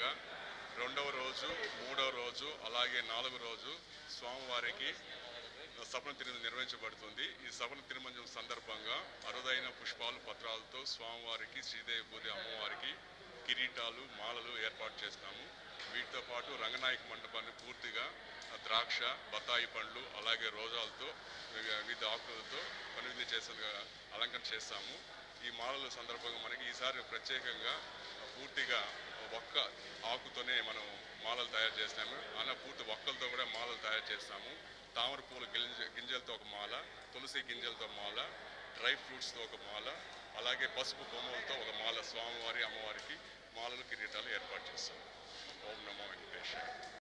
భాగంగా రెండవ రోజు మూడవ రోజు అలాగే నాలుగో రోజు స్వామివారికి సపన తిరుమల నిర్వహించబడుతుంది ఈ సపన తిరుమంజం సందర్భంగా అరుదైన పుష్పాలు పత్రాలతో స్వామివారికి శ్రీదేవి పూజ అమ్మవారికి కిరీటాలు మాలలు ఏర్పాటు చేస్తాము వీటితో పాటు రంగనాయక మండపాన్ని పూర్తిగా ద్రాక్ష బత్తాయి పండ్లు అలాగే రోజాలతో వివిధ ఆకులతో కనువిందు చేసేందుగా అలంకరణ చేస్తాము ఈ మాలల సందర్భంగా మనకి ఈసారి ప్రత్యేకంగా పూర్తిగా ఒక్క ఆకుతోనే మనం మాలలు తయారు చేస్తాము అలా పూర్తి ఒక్కలతో కూడా మాలలు తయారు చేస్తాము తామర పూల గింజ గింజలతో ఒక మాల తులసి గింజలతో మాల డ్రై ఫ్రూట్స్తో ఒక మాల అలాగే పసుపు బొమ్మలతో ఒక మాల స్వామివారి అమ్మవారికి మాలలు కిరీటాలు ఏర్పాటు చేస్తాము ఓం నమో వెంకటేశ్వర